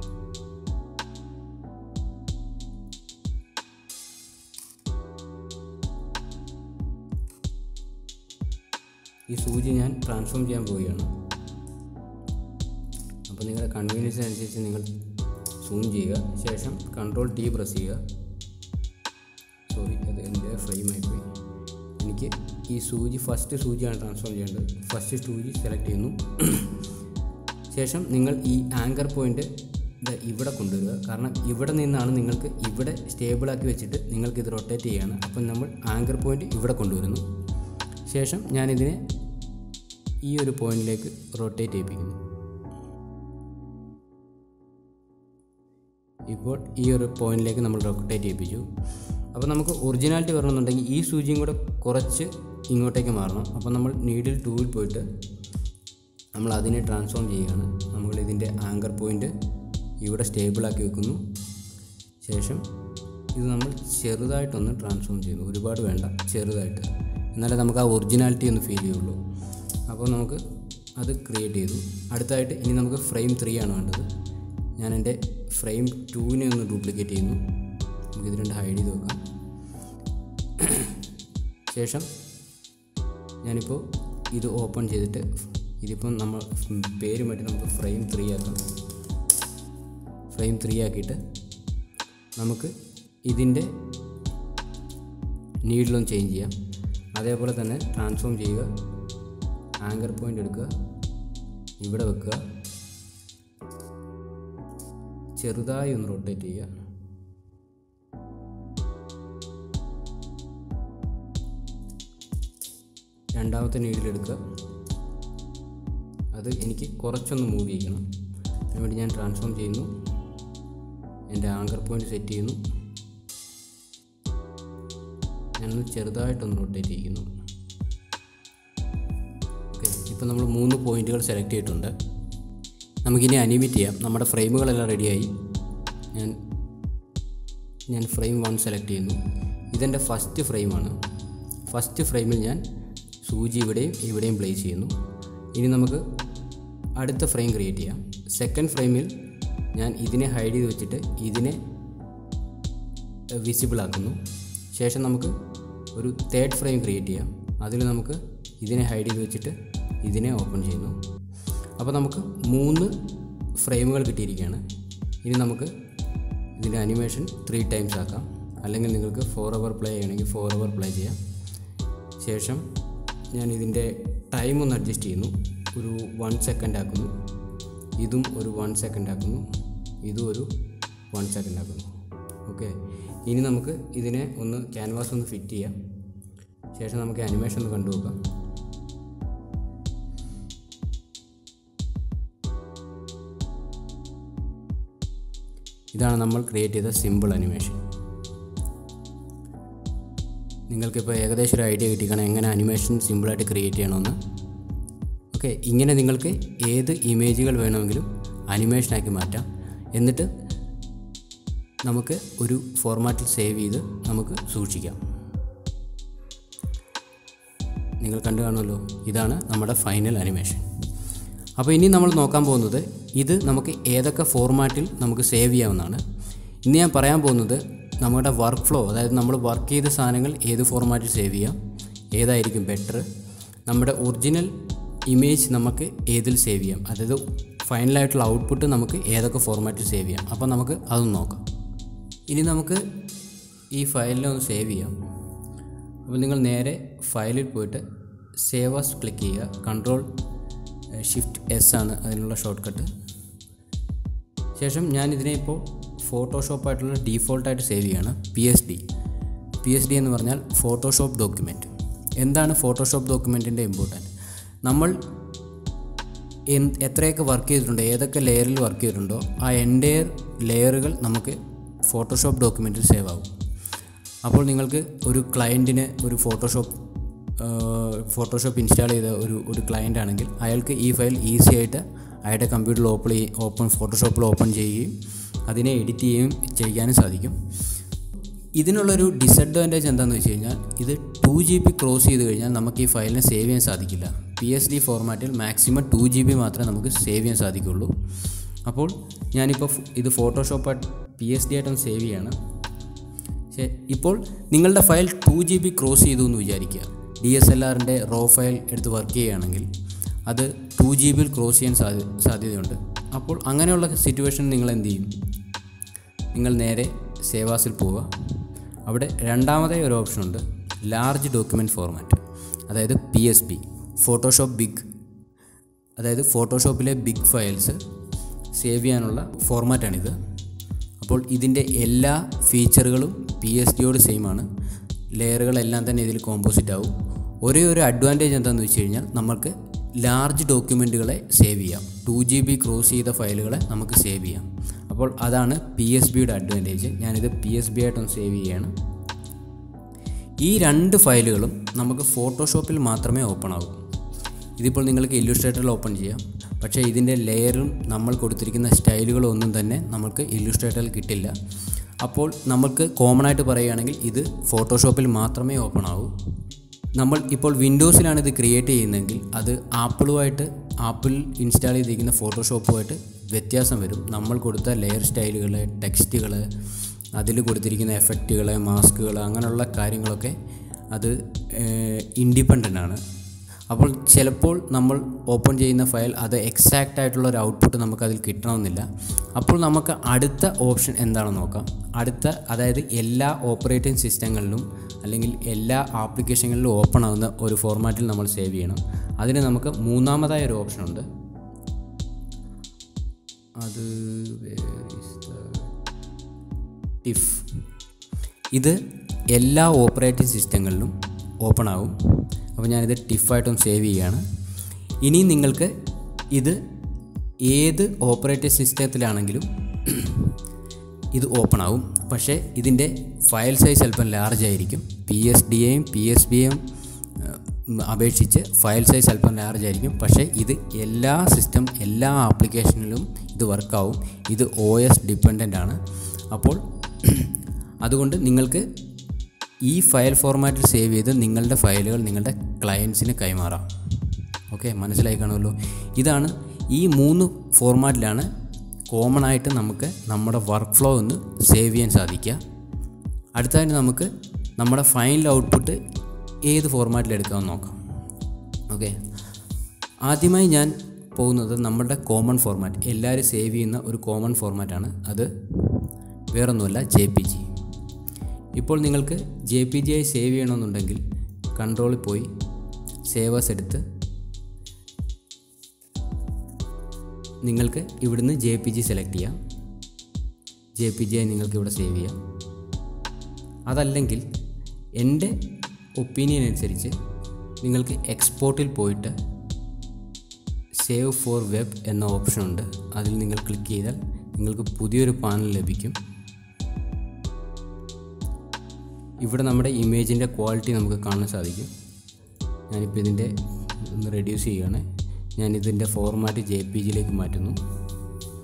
ഈ സൂചി ഞാൻ ട്രാൻസ്ഫോം ചെയ്യാൻ പോവുകയാണ് അപ്പോൾ നിങ്ങളുടെ കൺവീനിയൻസ് അനുസരിച്ച് നിങ്ങൾ സൂം ചെയ്യുക ശേഷം കൺട്രോൾ ടി പ്രസ് ചെയ്യുക സോറി അത് എൻ്റെ ഫ്രെയിമായി പോയി എനിക്ക് ഈ സൂചി ഫസ്റ്റ് സൂചിയാണ് ട്രാൻസ്ഫോം ചെയ്യേണ്ടത് ഫസ്റ്റ് സൂചി സെലക്ട് ചെയ്യുന്നു ശേഷം നിങ്ങൾ ഈ ആങ്കർ പോയിൻ്റ് ഇവിടെ കൊണ്ടുവരിക കാരണം ഇവിടെ നിന്നാണ് നിങ്ങൾക്ക് ഇവിടെ സ്റ്റേബിളാക്കി വെച്ചിട്ട് നിങ്ങൾക്ക് ഇത് റൊട്ടേറ്റ് ചെയ്യുകയാണ് അപ്പം നമ്മൾ ആങ്കർ പോയിൻ്റ് ഇവിടെ കൊണ്ടുവരുന്നു ശേഷം ഞാനിതിനെ ഈ ഒരു പോയിന്റിലേക്ക് റൊട്ടേറ്റ് ചെയ്യിപ്പിക്കുന്നു ഇപ്പോൾ ഈ ഒരു പോയിന്റിലേക്ക് നമ്മൾ റൊട്ടേറ്റ് ചെയ്യിപ്പിച്ചു അപ്പോൾ നമുക്ക് ഒറിജിനാലിറ്റി വരണമെന്നുണ്ടെങ്കിൽ ഈ സൂചിയും കൂടെ കുറച്ച് ഇങ്ങോട്ടേക്ക് മാറണം അപ്പോൾ നമ്മൾ നീഡിൽ ടൂവിൽ പോയിട്ട് നമ്മൾ അതിനെ ട്രാൻസ്ഫോം ചെയ്യുകയാണ് നമ്മൾ ഇതിൻ്റെ ആങ്കർ പോയിൻ്റ് ഇവിടെ സ്റ്റേബിളാക്കി വെക്കുന്നു ശേഷം ഇത് നമ്മൾ ചെറുതായിട്ടൊന്ന് ട്രാൻസ്ഫോം ചെയ്യുന്നു ഒരുപാട് വേണ്ട ചെറുതായിട്ട് എന്നാലേ നമുക്ക് ആ ഒറിജിനാലിറ്റി ഒന്ന് ഫീൽ ചെയ്യുള്ളൂ അപ്പോൾ നമുക്ക് അത് ക്രിയേറ്റ് ചെയ്തു അടുത്തായിട്ട് ഇനി നമുക്ക് ഫ്രെയിം ത്രീ ആണ് വേണ്ടത് ഞാൻ എൻ്റെ ഫ്രെയിം ടൂവിനെ ഒന്ന് ഡ്യൂപ്ലിക്കേറ്റ് ചെയ്യുന്നു നമുക്ക് ഇത് രണ്ട് ഹൈഡ് ചെയ്ത് വെക്കാം ശേഷം ഞാനിപ്പോൾ ഇത് ഓപ്പൺ ചെയ്തിട്ട് ഇതിപ്പം നമ്മൾ പേര് മാറ്റി നമുക്ക് ഫ്രെയിം ത്രീ ആക്കാം ഫ്രെയിം ത്രീ ആക്കിയിട്ട് നമുക്ക് ഇതിൻ്റെ നീഡിലൊന്ന് ചേഞ്ച് ചെയ്യാം അതേപോലെ തന്നെ ട്രാൻസ്ഫോം ചെയ്യുക ആങ്കർ പോയിൻ്റ് എടുക്കുക ഇവിടെ വെക്കുക ചെറുതായി ഒന്ന് റൊട്ടേറ്റ് ചെയ്യുക രണ്ടാമത്തെ നീഡിലെടുക്കുക അത് എനിക്ക് കുറച്ചൊന്ന് മൂവ് ചെയ്യണം അതിനുവേണ്ടി ഞാൻ ട്രാൻസ്ഫോം ചെയ്യുന്നു എൻ്റെ ആങ്കർ പോയിൻ്റ് സെറ്റ് ചെയ്യുന്നു ഞാനൊന്ന് ചെറുതായിട്ടൊന്ന് റൊട്ടേറ്റ് ചെയ്യുന്നു ഓക്കെ ഇപ്പോൾ നമ്മൾ മൂന്ന് പോയിന്റുകൾ സെലക്ട് ചെയ്തിട്ടുണ്ട് നമുക്കിനി അനിമേറ്റ് ചെയ്യാം നമ്മുടെ ഫ്രെയിമുകളെല്ലാം റെഡിയായി ഞാൻ ഞാൻ ഫ്രെയിം വൺ സെലക്ട് ചെയ്യുന്നു ഇതെൻ്റെ ഫസ്റ്റ് ഫ്രെയിമാണ് ഫസ്റ്റ് ഫ്രെയിമിൽ ഞാൻ സൂചി ഇവിടെയും ഇവിടെയും പ്ലേസ് ചെയ്യുന്നു ഇനി നമുക്ക് അടുത്ത ഫ്രെയിം ക്രിയേറ്റ് ചെയ്യാം സെക്കൻഡ് ഫ്രെയിമിൽ ഞാൻ ഇതിനെ ഹൈഡ് ചെയ്ത് വെച്ചിട്ട് ഇതിനെ വിസിബിൾ ആക്കുന്നു ശേഷം നമുക്ക് ഒരു തേർഡ് ഫ്രെയിം ക്രിയേറ്റ് ചെയ്യാം അതിൽ നമുക്ക് ഇതിനെ ഹൈഡ് ചെയ്ത് വെച്ചിട്ട് ഇതിനെ ഓപ്പൺ ചെയ്യുന്നു അപ്പോൾ നമുക്ക് മൂന്ന് ഫ്രെയിമുകൾ കിട്ടിയിരിക്കുകയാണ് ഇനി നമുക്ക് ഇതിൻ്റെ അനിമേഷൻ ത്രീ ടൈംസ് ആക്കാം അല്ലെങ്കിൽ നിങ്ങൾക്ക് ഫോർ അവർ പ്ലേ ചെയ്യണമെങ്കിൽ ഫോർ അവർ പ്ലേ ചെയ്യാം ശേഷം ഞാൻ ഇതിൻ്റെ ടൈം ഒന്ന് അഡ്ജസ്റ്റ് ചെയ്യുന്നു ഒരു വൺ സെക്കൻഡ് ആക്കുന്നു ഇതും ഒരു വൺ സെക്കൻഡ് ആക്കുന്നു ഇതും ഒരു വൺ സെക്കൻഡ് ആക്കുന്നു ഓക്കെ ഇനി നമുക്ക് ഇതിനെ ഒന്ന് ക്യാൻവാസ് ഒന്ന് ഫിറ്റ് ചെയ്യാം ശേഷം നമുക്ക് അനിമേഷൻ ഒന്ന് കണ്ടു നോക്കാം ഇതാണ് നമ്മൾ ക്രിയേറ്റ് ചെയ്ത സിമ്പിൾ അനിമേഷൻ നിങ്ങൾക്കിപ്പോൾ ഏകദേശം ഒരു ഐഡിയ കിട്ടിക്കണം എങ്ങനെ അനിമേഷൻ സിമ്പിളായിട്ട് ക്രിയേറ്റ് ചെയ്യണമെന്ന് ഓക്കെ ഇങ്ങനെ നിങ്ങൾക്ക് ഏത് ഇമേജുകൾ വേണമെങ്കിലും അനിമേഷനാക്കി മാറ്റാം എന്നിട്ട് നമുക്ക് ഒരു ഫോർമാറ്റിൽ സേവ് ചെയ്ത് നമുക്ക് സൂക്ഷിക്കാം നിങ്ങൾ കണ്ടു കാണുമല്ലോ ഇതാണ് നമ്മുടെ ഫൈനൽ അനിമേഷൻ അപ്പോൾ ഇനി നമ്മൾ നോക്കാൻ പോകുന്നത് ഇത് നമുക്ക് ഏതൊക്കെ ഫോർമാറ്റിൽ നമുക്ക് സേവ് ചെയ്യാവുന്നതാണ് ഇന്ന് ഞാൻ പറയാൻ പോകുന്നത് നമ്മുടെ വർക്ക് ഫ്ലോ അതായത് നമ്മൾ വർക്ക് ചെയ്ത സാധനങ്ങൾ ഏത് ഫോർമാറ്റിൽ സേവ് ചെയ്യാം ഏതായിരിക്കും ബെറ്റർ നമ്മുടെ ഒറിജിനൽ ഇമേജ് നമുക്ക് ഏതിൽ സേവ് ചെയ്യാം അതായത് ഫൈനലായിട്ടുള്ള ഔട്ട്പുട്ട് നമുക്ക് ഏതൊക്കെ ഫോർമാറ്റിൽ സേവ് ചെയ്യാം അപ്പോൾ നമുക്ക് അതൊന്ന് നോക്കാം ഇനി നമുക്ക് ഈ ഫയലിനെ ഒന്ന് സേവ് ചെയ്യാം അപ്പോൾ നിങ്ങൾ നേരെ ഫയലിൽ പോയിട്ട് സേവ് ആസ് ക്ലിക്ക് ചെയ്യുക കൺട്രോൾ ഷിഫ്റ്റ് എസ് ആണ് അതിനുള്ള ഷോർട്ട് കട്ട് ശേഷം ഞാൻ ഇതിനെ ഇപ്പോൾ ഫോട്ടോഷോപ്പായിട്ടുള്ള ഡീഫോൾട്ടായിട്ട് സേവ് ചെയ്യാണ് P S D P S D എന്ന് പറഞ്ഞാൽ ഫോട്ടോഷോപ്പ് ഡോക്യുമെൻറ്റ് എന്താണ് ഫോട്ടോഷോപ്പ് ഡോക്യുമെൻറ്റിൻ്റെ ഇമ്പോർട്ടൻറ്റ് നമ്മൾ എന്ത് എത്രയൊക്കെ വർക്ക് ചെയ്തിട്ടുണ്ടോ ഏതൊക്കെ ലെയറിൽ വർക്ക് ചെയ്തിട്ടുണ്ടോ ആ എൻറ്റയർ ലെയറുകൾ നമുക്ക് ഫോട്ടോഷോപ്പ് ഡോക്യുമെൻറ്റിൽ സേവ് ആകും അപ്പോൾ നിങ്ങൾക്ക് ഒരു ക്ലയൻറ്റിന് ഒരു ഫോട്ടോഷോപ്പ് ഫോട്ടോഷോപ്പ് ഇൻസ്റ്റാൾ ചെയ്ത ഒരു ഒരു ക്ലയൻ്റ് ആണെങ്കിൽ അയാൾക്ക് ഈ ഫയൽ ഈസി ആയിട്ട് അയാളുടെ കമ്പ്യൂട്ടറിൽ ഓപ്പൺ ഓപ്പൺ ഫോട്ടോഷോപ്പിൽ ഓപ്പൺ ചെയ്യുകയും അതിനെ എഡിറ്റ് ചെയ്യുകയും ചെയ്യാനും സാധിക്കും ഇതിനുള്ളൊരു ഡിസഡ്വാൻറ്റേജ് എന്താണെന്ന് വെച്ച് കഴിഞ്ഞാൽ ഇത് ടു ജി ബി ക്രോസ് ചെയ്ത് കഴിഞ്ഞാൽ നമുക്ക് ഈ ഫയലിനെ സേവ് ചെയ്യാൻ സാധിക്കില്ല പി എസ് ഡി ഫോർമാറ്റിൽ മാക്സിമം ടു ജി ബി മാത്രമേ നമുക്ക് സേവ് ചെയ്യാൻ സാധിക്കുള്ളൂ അപ്പോൾ ഞാനിപ്പോൾ ഇത് ഫോട്ടോഷോപ്പായിട്ട് പി എസ് ഡി ആയിട്ടൊന്ന് സേവ് ചെയ്യാണ് ശരി ഇപ്പോൾ നിങ്ങളുടെ file two G B cross ചെയ്തു എന്ന് വിചാരിക്കുക ഡി എസ് എൽ ആറിൻ്റെ റോ ഫയൽ എടുത്ത് വർക്ക് ചെയ്യുകയാണെങ്കിൽ അത് ടു ജി ബിയിൽ ക്രോസ് ചെയ്യാൻ സാധ്യ സാധ്യതയുണ്ട് അപ്പോൾ അങ്ങനെയുള്ള സിറ്റുവേഷൻ നിങ്ങൾ എന്ത് ചെയ്യും നിങ്ങൾ നേരെ സേവാസിൽ പോവുക അവിടെ രണ്ടാമതായി ഒരു ഓപ്ഷൻ ഉണ്ട് ലാർജ് ഡോക്യുമെൻറ്റ് ഫോർമാറ്റ് അതായത് P S B Photoshop big അതായത് ഫോട്ടോഷോപ്പിലെ ബിഗ് ഫയൽസ് സേവ് ചെയ്യാനുള്ള ഫോർമാറ്റാണിത് അപ്പോൾ ഇതിൻ്റെ എല്ലാ ഫീച്ചറുകളും പി എസ് ഡിയോട് സെയിം ആണ് ലെയറുകളെല്ലാം തന്നെ ഇതിൽ കോമ്പോസിറ്റ് ആവും ഒരേ ഒരു അഡ്വാൻറ്റേജ് എന്താണെന്ന് വെച്ച് കഴിഞ്ഞാൽ നമുക്ക് ലാർജ് ഡോക്യുമെൻറ്റുകളെ സേവ് ചെയ്യാം ടു ജി ബി ക്രോസ് ചെയ്ത ഫയലുകളെ നമുക്ക് സേവ് ചെയ്യാം അപ്പോൾ അതാണ് പി എസ് ബിയുടെ അഡ്വാൻറ്റേജ് ഞാനിത് പി എസ് ബി ആയിട്ടൊന്ന് സേവ് ചെയ്യുകയാണ് ഈ രണ്ട് ഫയലുകളും നമുക്ക് ഫോട്ടോഷോപ്പിൽ മാത്രമേ ഓപ്പൺ ആകൂ ഇതിപ്പോൾ നിങ്ങൾക്ക് ഇല്ലുസ്ട്രേറ്ററിൽ ഓപ്പൺ ചെയ്യാം പക്ഷേ ഇതിൻ്റെ ലെയറും നമ്മൾ കൊടുത്തിരിക്കുന്ന സ്റ്റൈലുകളും ഒന്നും തന്നെ നമുക്ക് ഇല്ലുസ്ട്രേറ്ററിൽ കിട്ടില്ല അപ്പോൾ നമുക്ക് കോമൺ ആയിട്ട് പറയുകയാണെങ്കിൽ ഇത് ഫോട്ടോഷോപ്പിൽ മാത്രമേ ഓപ്പൺ ആവൂ നമ്മൾ ഇപ്പോൾ വിൻഡോസിലാണ് ഇത് ക്രിയേറ്റ് ചെയ്യുന്നതെങ്കിൽ അത് ആപ്പിളുമായിട്ട് ആപ്പിൾ ഇൻസ്റ്റാൾ ചെയ്തിരിക്കുന്ന ഫോട്ടോഷോപ്പുമായിട്ട് വ്യത്യാസം വരും നമ്മൾ കൊടുത്ത ലെയർ സ്റ്റൈലുകൾ ടെക്സ്റ്റുകൾ അതിൽ കൊടുത്തിരിക്കുന്ന എഫക്റ്റുകൾ മാസ്കുകൾ അങ്ങനെയുള്ള കാര്യങ്ങളൊക്കെ അത് ഇൻഡിപെൻഡൻ്റ് ആണ് അപ്പോൾ ചിലപ്പോൾ നമ്മൾ ഓപ്പൺ ചെയ്യുന്ന ഫയൽ അത് എക്സാക്റ്റ് ആയിട്ടുള്ള ഒരു ഔട്ട്പുട്ട് നമുക്ക് അതിൽ കിട്ടണമെന്നില്ല അപ്പോൾ നമുക്ക് അടുത്ത ഓപ്ഷൻ എന്താണെന്ന് നോക്കാം അടുത്ത അതായത് എല്ലാ ഓപ്പറേറ്റിംഗ് സിസ്റ്റങ്ങളിലും അല്ലെങ്കിൽ എല്ലാ ആപ്ലിക്കേഷനുകളിലും ഓപ്പൺ ആകുന്ന ഒരു ഫോർമാറ്റിൽ നമ്മൾ സേവ് ചെയ്യണം അതിന് നമുക്ക് മൂന്നാമതായ ഒരു ഓപ്ഷൻ ഉണ്ട് അത് ടിഫ് ഇത് എല്ലാ ഓപ്പറേറ്റിംഗ് സിസ്റ്റങ്ങളിലും ഓപ്പൺ ആകും അപ്പോൾ ഞാനിത് ടിഫായിട്ടും സേവ് ചെയ്യുകയാണ് ഇനി നിങ്ങൾക്ക് ഇത് ഏത് ഓപ്പറേറ്റിംഗ് സിസ്റ്റത്തിലാണെങ്കിലും ഇത് ഓപ്പൺ ആവും പക്ഷേ ഇതിൻ്റെ ഫയൽ സൈസ് അല്പം ലാർജ് ആയിരിക്കും പി എസ് ഡി എയും പി എസ് ബിയും അപേക്ഷിച്ച് ഫയൽ സൈസ് അല്പം ലാർജ് ആയിരിക്കും പക്ഷേ ഇത് എല്ലാ സിസ്റ്റം എല്ലാ ആപ്ലിക്കേഷനിലും ഇത് വർക്കാവും ഇത് ഒ എസ് ഡിപ്പെൻഡൻ്റ് ആണ് അപ്പോൾ അതുകൊണ്ട് നിങ്ങൾക്ക് ഈ ഫയൽ ഫോർമാറ്റിൽ സേവ് ചെയ്ത് നിങ്ങളുടെ ഫയലുകൾ നിങ്ങളുടെ ക്ലയൻസിന് കൈമാറാം ഓക്കെ മനസ്സിലായി കാണുമല്ലോ ഇതാണ് ഈ മൂന്ന് ഫോർമാറ്റിലാണ് കോമൺ ആയിട്ട് നമുക്ക് നമ്മുടെ വർക്ക് ഫ്ലോ ഒന്ന് സേവ് ചെയ്യാൻ സാധിക്കുക അടുത്തതായിട്ട് നമുക്ക് നമ്മുടെ ഫൈനൽ ഔട്ട്പുട്ട് ഏത് ഫോർമാറ്റിൽ എടുക്കാമെന്ന് നോക്കാം ഓക്കെ ആദ്യമായി ഞാൻ പോകുന്നത് നമ്മുടെ കോമൺ ഫോർമാറ്റ് എല്ലാവരും സേവ് ചെയ്യുന്ന ഒരു കോമൺ ഫോർമാറ്റാണ് അത് വേറൊന്നുമല്ല ജെ പി ജി ഇപ്പോൾ നിങ്ങൾക്ക് ജെ പി ജി ആയി സേവ് ചെയ്യണമെന്നുണ്ടെങ്കിൽ കൺട്രോളിൽ പോയി സേവേഴ്സ് എടുത്ത് നിങ്ങൾക്ക് ഇവിടുന്ന് ജെ പി ജി സെലക്ട് ചെയ്യാം ജെ പി ജി ആയി നിങ്ങൾക്ക് ഇവിടെ സേവ് ചെയ്യാം അതല്ലെങ്കിൽ എൻ്റെ ഒപ്പീനിയൻ അനുസരിച്ച് നിങ്ങൾക്ക് എക്സ്പോർട്ടിൽ പോയിട്ട് സേവ് ഫോർ വെബ് എന്ന ഓപ്ഷൻ ഉണ്ട് അതിൽ നിങ്ങൾ ക്ലിക്ക് ചെയ്താൽ നിങ്ങൾക്ക് പുതിയൊരു പാനൽ ലഭിക്കും ഇവിടെ നമ്മുടെ ഇമേജിൻ്റെ ക്വാളിറ്റി നമുക്ക് കാണാൻ സാധിക്കും ഞാനിപ്പോൾ ഇതിൻ്റെ ഒന്ന് റെഡ്യൂസ് ചെയ്യുകയാണ് ഞാനിതിൻ്റെ ഫോർമാറ്റ് ജെ പി ജിയിലേക്ക് മാറ്റുന്നു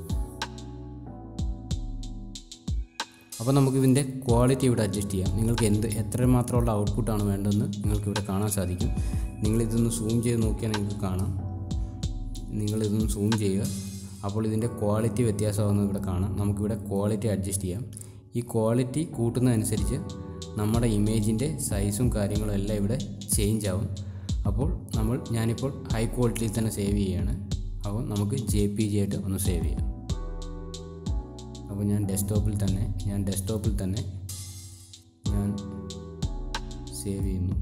അപ്പോൾ നമുക്ക് ഇതിൻ്റെ ക്വാളിറ്റി ഇവിടെ അഡ്ജസ്റ്റ് ചെയ്യാം നിങ്ങൾക്ക് എന്ത് എത്ര മാത്രമുള്ള ഔട്ട്പുട്ടാണ് വേണ്ടതെന്ന് നിങ്ങൾക്ക് ഇവിടെ കാണാൻ സാധിക്കും നിങ്ങളിതൊന്ന് സൂം ചെയ്ത് നോക്കിയാൽ നിങ്ങൾക്ക് കാണാം നിങ്ങളിതൊന്ന് സൂം ചെയ്യുക അപ്പോൾ ഇതിൻ്റെ ക്വാളിറ്റി വ്യത്യാസമാകുന്നത് ഇവിടെ കാണാം നമുക്കിവിടെ ക്വാളിറ്റി അഡ്ജസ്റ്റ് ചെയ്യാം ഈ ക്വാളിറ്റി കൂട്ടുന്നതനുസരിച്ച് നമ്മുടെ ഇമേജിൻ്റെ സൈസും കാര്യങ്ങളും എല്ലാം ഇവിടെ ചേഞ്ച് ആവും അപ്പോൾ നമ്മൾ ഞാനിപ്പോൾ ഹൈ ക്വാളിറ്റിയിൽ തന്നെ സേവ് ചെയ്യുകയാണ് അപ്പോൾ നമുക്ക് ജെ പി ജി ആയിട്ട് ഒന്ന് സേവ് ചെയ്യാം അപ്പോൾ ഞാൻ ഡെസ്ക്ടോപ്പിൽ തന്നെ ഞാൻ ഡെസ്ക്ടോപ്പിൽ തന്നെ ഞാൻ സേവ് ചെയ്യുന്നു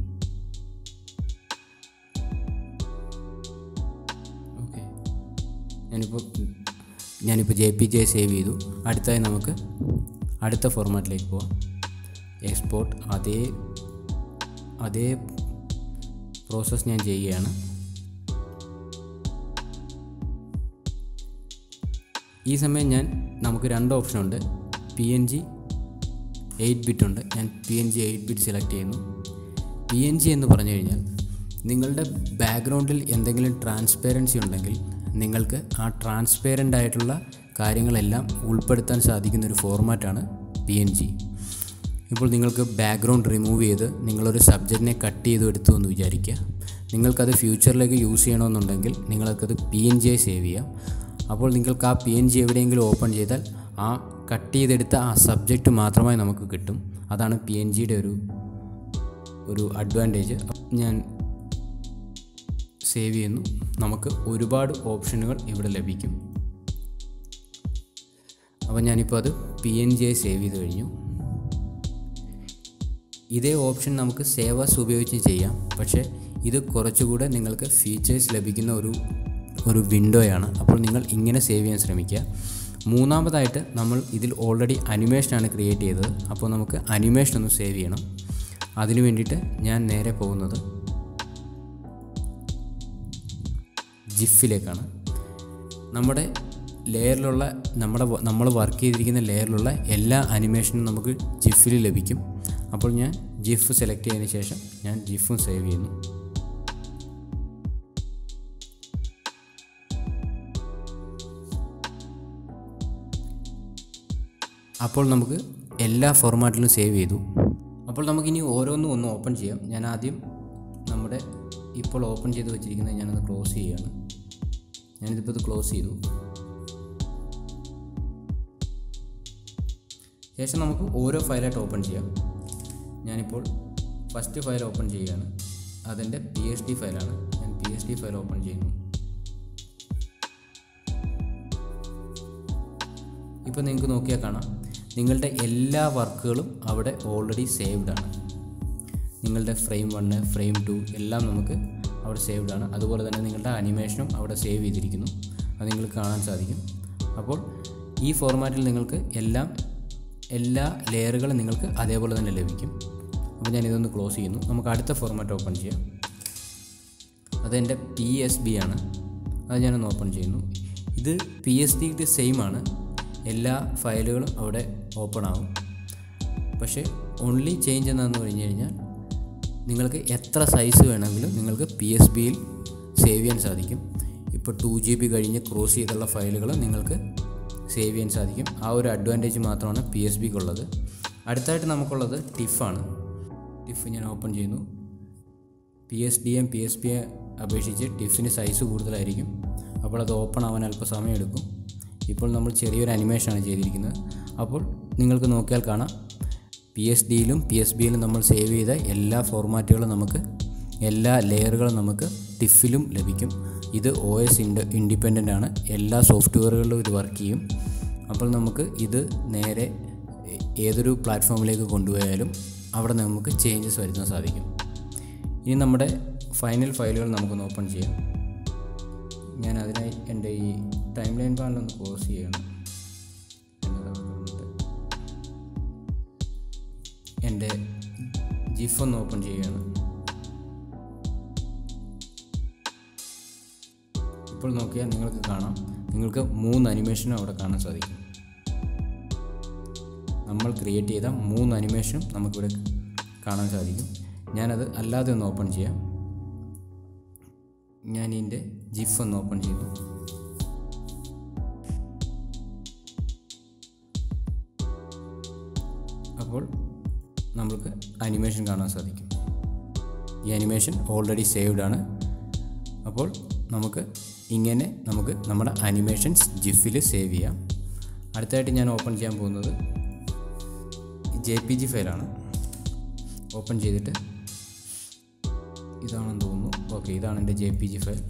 ഓക്കെ ഞാനിപ്പോൾ ഞാനിപ്പോൾ ജെ പി ജെ സേവ് ചെയ്തു അടുത്തായി നമുക്ക് അടുത്ത ഫോർമാറ്റിലേക്ക് പോവാം എക്സ്പോർട്ട് അതേ അതേ പ്രോസസ്സ് ഞാൻ ചെയ്യുകയാണ് ഈ സമയം ഞാൻ നമുക്ക് രണ്ട് ഓപ്ഷൻ ഉണ്ട് P N G eight bit ഉണ്ട് ഞാൻ P N G eight bit select ചെയ്യുന്നു പി എൻ ജി എന്ന് പറഞ്ഞു കഴിഞ്ഞാൽ നിങ്ങളുടെ ബാക്ക്ഗ്രൗണ്ടിൽ എന്തെങ്കിലും ട്രാൻസ്പെറൻസി ഉണ്ടെങ്കിൽ നിങ്ങൾക്ക് ആ ട്രാൻസ്പെറൻ്റ് ആയിട്ടുള്ള കാര്യങ്ങളെല്ലാം ഉൾപ്പെടുത്താൻ സാധിക്കുന്ന ഒരു ഫോർമാറ്റാണ് പി എൻ ജി ഇപ്പോൾ നിങ്ങൾക്ക് ബാക്ക്ഗ്രൗണ്ട് റിമൂവ് ചെയ്ത് നിങ്ങളൊരു സബ്ജക്റ്റിനെ കട്ട് ചെയ്ത് എടുത്തു എന്ന് വിചാരിക്കുക നിങ്ങൾക്കത് ഫ്യൂച്ചറിലേക്ക് യൂസ് ചെയ്യണമെന്നുണ്ടെങ്കിൽ നിങ്ങൾക്കത് പി എൻ ജി ആയി സേവ് ചെയ്യാം അപ്പോൾ നിങ്ങൾക്ക് ആ പി എൻ ജി എവിടെയെങ്കിലും ഓപ്പൺ ചെയ്താൽ ആ കട്ട് ചെയ്തെടുത്ത ആ സബ്ജക്റ്റ് മാത്രമായി നമുക്ക് കിട്ടും അതാണ് പി എൻ ജിയുടെ ഒരു ഒരു അഡ്വാൻറ്റേജ് ഞാൻ സേവ് ചെയ്യുന്നു നമുക്ക് ഒരുപാട് ഓപ്ഷനുകൾ ഇവിടെ ലഭിക്കും അപ്പോൾ ഞാനിപ്പോൾ അത് പി എൻ ജി ആയി സേവ് ചെയ്ത് കഴിഞ്ഞു ഇതേ ഓപ്ഷൻ നമുക്ക് സേവാസ് ഉപയോഗിച്ച് ചെയ്യാം പക്ഷേ ഇത് കുറച്ചുകൂടെ നിങ്ങൾക്ക് ഫീച്ചേഴ്സ് ലഭിക്കുന്ന ഒരു ഒരു വിൻഡോയാണ് അപ്പോൾ നിങ്ങൾ ഇങ്ങനെ സേവ് ചെയ്യാൻ ശ്രമിക്കുക മൂന്നാമതായിട്ട് നമ്മൾ ഇതിൽ ഓൾറെഡി അനിമേഷനാണ് ക്രിയേറ്റ് ചെയ്തത് അപ്പോൾ നമുക്ക് അനിമേഷൻ ഒന്ന് സേവ് ചെയ്യണം അതിനു വേണ്ടിയിട്ട് ഞാൻ നേരെ പോകുന്നത് ജിഫിലേക്കാണ് നമ്മുടെ ലെയറിലുള്ള നമ്മുടെ നമ്മൾ വർക്ക് ചെയ്തിരിക്കുന്ന ലെയറിലുള്ള എല്ലാ അനിമേഷനും നമുക്ക് ജിഫിൽ ലഭിക്കും അപ്പോൾ ഞാൻ ജിഫ് സെലക്ട് ചെയ്തതിന് ശേഷം ഞാൻ ജിഫും സേവ് ചെയ്യുന്നു അപ്പോൾ നമുക്ക് എല്ലാ ഫോർമാറ്റിലും സേവ് ചെയ്തു അപ്പോൾ നമുക്കിനി ഓരോന്നും ഒന്ന് ഓപ്പൺ ചെയ്യാം ഞാൻ ആദ്യം നമ്മുടെ ഇപ്പോൾ ഓപ്പൺ ചെയ്ത് വെച്ചിരിക്കുന്നത് ഞാനത് ക്ലോസ് ചെയ്യുകയാണ് ഞാനിതിപ്പോൾ ഇത് ക്ലോസ് ചെയ്തു ശേഷം നമുക്ക് ഓരോ ഫയലായിട്ട് ഓപ്പൺ ചെയ്യാം ഞാനിപ്പോൾ ഫസ്റ്റ് ഫയൽ ഓപ്പൺ ചെയ്യുകയാണ് അതെൻ്റെ പി എസ് ഡി ഫയലാണ് ഞാൻ P S D file open ചെയ്യുന്നു ഇപ്പോൾ നിങ്ങൾക്ക് നോക്കിയാൽ കാണാം നിങ്ങളുടെ എല്ലാ വർക്കുകളും അവിടെ ഓൾറെഡി സേവ്ഡ് ആണ് നിങ്ങളുടെ ഫ്രെയിം വണ്ണ് ഫ്രെയിം ടു എല്ലാം നമുക്ക് അവിടെ സേവ്ഡ് ആണ് അതുപോലെ തന്നെ നിങ്ങളുടെ അനിമേഷനും അവിടെ സേവ് ചെയ്തിരിക്കുന്നു അത് നിങ്ങൾക്ക് കാണാൻ സാധിക്കും അപ്പോൾ ഈ ഫോർമാറ്റിൽ നിങ്ങൾക്ക് എല്ലാം എല്ലാ ലെയറുകളും നിങ്ങൾക്ക് അതേപോലെ തന്നെ ലഭിക്കും അപ്പോൾ ഞാൻ ഇതൊന്ന് ക്ലോസ് ചെയ്യുന്നു നമുക്ക് അടുത്ത ഫോർമാറ്റ് ഓപ്പൺ ചെയ്യാം അതെൻ്റെ പി എസ് ബി ആണ് അത് ഞാനൊന്ന് ഓപ്പൺ ചെയ്യുന്നു ഇത് പി എസ് ഡിയുടെ സെയിം ആണ് എല്ലാ ഫയലുകളും അവിടെ ഓപ്പൺ ആവും പക്ഷേ ഓൺലി ചേഞ്ച് എന്താണെന്ന് പറഞ്ഞു കഴിഞ്ഞാൽ നിങ്ങൾക്ക് എത്ര സൈസ് വേണമെങ്കിലും നിങ്ങൾക്ക് പി എസ് ബിയിൽ സേവ് ചെയ്യാൻ സാധിക്കും ഇപ്പോൾ ടു ജി ബി കഴിഞ്ഞ് ക്രോസ് ചെയ്തുള്ള ഫയലുകൾ നിങ്ങൾക്ക് സേവ് ചെയ്യാൻ സാധിക്കും ആ ഒരു അഡ്വാൻറ്റേജ് മാത്രമാണ് പി എസ് ബിക്കുള്ളത് അടുത്തായിട്ട് നമുക്കുള്ളത് ടിഫാണ് ടിഫ് ഞാൻ ഓപ്പൺ ചെയ്യുന്നു P S D M P S ബിയെ അപേക്ഷിച്ച് ടിഫിന് സൈസ് കൂടുതലായിരിക്കും അപ്പോൾ അത് ഓപ്പൺ ആവാൻ അല്പം സമയം എടുക്കും ഇപ്പോൾ നമ്മൾ ചെറിയൊരു അനിമേഷനാണ് ചെയ്തിരിക്കുന്നത് അപ്പോൾ നിങ്ങൾക്ക് നോക്കിയാൽ കാണാം പി എസ് ഡിയിലും പി എസ് ബിയിലും നമ്മൾ സേവ് ചെയ്ത എല്ലാ ഫോർമാറ്റുകളും നമുക്ക് എല്ലാ ലെയറുകളും നമുക്ക് ടിഫിലും ലഭിക്കും ഇത് ഒ എസ് ഇൻഡ ഇൻഡിപെൻഡൻ്റ് ആണ് എല്ലാ സോഫ്റ്റ്വെയറുകളിലും ഇത് വർക്ക് ചെയ്യും അപ്പോൾ നമുക്ക് ഇത് നേരെ ഏതൊരു പ്ലാറ്റ്ഫോമിലേക്ക് കൊണ്ടുപോയാലും അവിടെ നമുക്ക് ചേഞ്ചസ് വരുത്താൻ സാധിക്കും ഇനി നമ്മുടെ ഫൈനൽ ഫയലുകൾ നമുക്കൊന്ന് ഓപ്പൺ ചെയ്യാം ഞാൻ അതിനായി എൻ്റെ ഈ ടൈം ലൈൻ പാനലൊന്ന് ക്ലോസ് ചെയ്യണം എന്നതൊക്കെ വന്നിട്ട് എൻ്റെ ജിഫ് ഒന്ന് ഓപ്പൺ ചെയ്യുകയാണ് ഇപ്പോൾ നോക്കിയാൽ നിങ്ങൾക്ക് കാണാം നിങ്ങൾക്ക് മൂന്ന് അനിമേഷനും അവിടെ കാണാൻ സാധിക്കും നമ്മൾ ക്രിയേറ്റ് ചെയ്ത മൂന്ന് അനിമേഷനും നമുക്കിവിടെ കാണാൻ സാധിക്കും ഞാനത് അല്ലാതെ ഒന്ന് ഓപ്പൺ ചെയ്യാം ഞാൻ ഇതിൻ്റെ ജിഫ് ഒന്ന് ഓപ്പൺ ചെയ്തു അപ്പോൾ നമുക്ക് അനിമേഷൻ കാണാൻ സാധിക്കും ഈ അനിമേഷൻ ഓൾറെഡി സേവ്ഡ് ആണ് അപ്പോൾ നമുക്ക് ഇങ്ങനെ നമുക്ക് നമ്മുടെ അനിമേഷൻസ് ജിഫിൽ സേവ് ചെയ്യാം അടുത്തായിട്ട് ഞാൻ ഓപ്പൺ ചെയ്യാൻ പോകുന്നത് ജെ പി ജി ഫയലാണ് ഓപ്പൺ ചെയ്തിട്ട് ഇതാണെന്ന് തോന്നുന്നു ഓക്കെ ഇതാണ് എൻ്റെ ജെ പി ജി ഫയൽ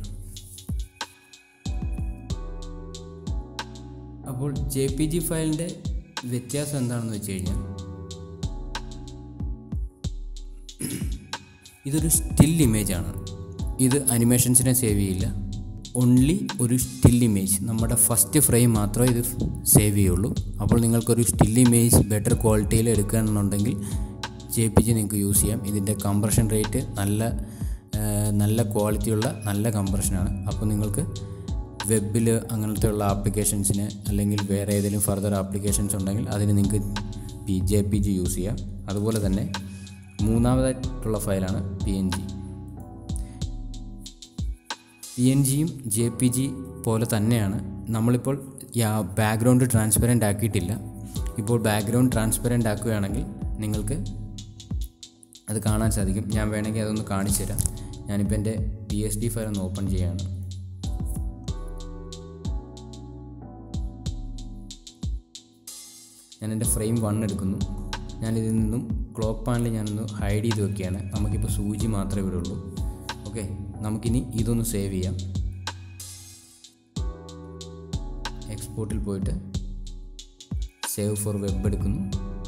അപ്പോൾ ജെ പി ജി ഫയലിൻ്റെ വ്യത്യാസം എന്താണെന്ന് വെച്ച് കഴിഞ്ഞാൽ ഇതൊരു സ്റ്റിൽ ഇമേജാണ് ഇത് അനിമേഷൻസിനെ സേവ് ചെയ്യില്ല ഓൺലി ഒരു സ്റ്റിൽ ഇമേജ് നമ്മുടെ ഫസ്റ്റ് ഫ്രെയിം മാത്രമേ ഇത് സേവ് ചെയ്യുള്ളൂ അപ്പോൾ നിങ്ങൾക്കൊരു സ്റ്റിൽ ഇമേജ് ബെറ്റർ ക്വാളിറ്റിയിൽ എടുക്കുകയാണെന്നുണ്ടെങ്കിൽ ജെ പി ജി നിങ്ങൾക്ക് യൂസ് ചെയ്യാം ഇതിൻ്റെ കംപ്രഷൻ റേറ്റ് നല്ല ആ, നല്ല ക്വാളിറ്റിയുള്ള നല്ല കംപ്രഷനാണ് അപ്പോൾ നിങ്ങൾക്ക് വെബിൽ അങ്ങനത്തെ ഉള്ള ആപ്ലിക്കേഷൻസിന് അല്ലെങ്കിൽ വേറെ ഏതെങ്കിലും ഫർദർ ആപ്ലിക്കേഷൻസ് ഉണ്ടെങ്കിൽ അതിന് നിങ്ങൾക്ക് P J P G use ചെയ്യാം അതുപോലെ തന്നെ മൂന്നാമതായിട്ടുള്ള ഫയലാണ് P N G P N ജിയും ജെ പി ജി പോലെ തന്നെയാണ് നമ്മളിപ്പോൾ ബാക്ക്ഗ്രൗണ്ട് ട്രാൻസ്പെറൻ്റ് ആക്കിയിട്ടില്ല ഇപ്പോൾ ബാക്ക്ഗ്രൗണ്ട് ട്രാൻസ്പെറൻ്റ് ആക്കുകയാണെങ്കിൽ നിങ്ങൾക്ക് അത് കാണാൻ സാധിക്കും ഞാൻ വേണമെങ്കിൽ അതൊന്ന് കാണിച്ചു തരാം ഞാനിപ്പോൾ എൻ്റെ പി എസ് ഡി ഫയൽ ഒന്ന് ഓപ്പൺ ചെയ്യുകയാണ് ഞാൻ എൻ്റെ ഫ്രെയിം വൺ എടുക്കുന്നു ഞാൻ ഇതിൽ നിന്നും ക്ലോക്ക് പാനൽ ഞാനൊന്ന് ഹൈഡ് ചെയ്ത് വെക്കുകയാണ് നമുക്കിപ്പോൾ സൂചി മാത്രമേ ഇവിടെ ഉള്ളൂ ഓക്കെ നമുക്കിനി ഇതൊന്ന് സേവ് ചെയ്യാം എക്സ്പോർട്ടിൽ പോയിട്ട് സേവ് ഫോർ വെബ് എടുക്കുന്നു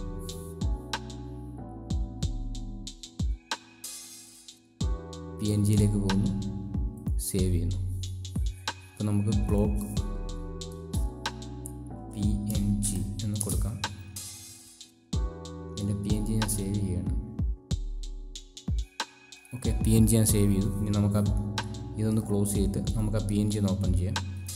പി എൻ ജിയിലേക്ക് പോകുന്നു സേവ് ചെയ്യുന്നു അപ്പോൾ നമുക്ക് ക്ലോക്ക് പി എൻ ജി എന്ന് കൊടുക്കാം എൻ്റെ പി എൻ ജി ഞാൻ സേവ് ചെയ്യുകയാണ് ഓക്കെ പി എൻ ജി ഞാൻ സേവ് ചെയ്തു ഇനി നമുക്ക് ആ ഇതൊന്ന് ക്ലോസ് ചെയ്തിട്ട് നമുക്ക് ആ പി എൻ ജി ഒന്ന് ഓപ്പൺ ചെയ്യാം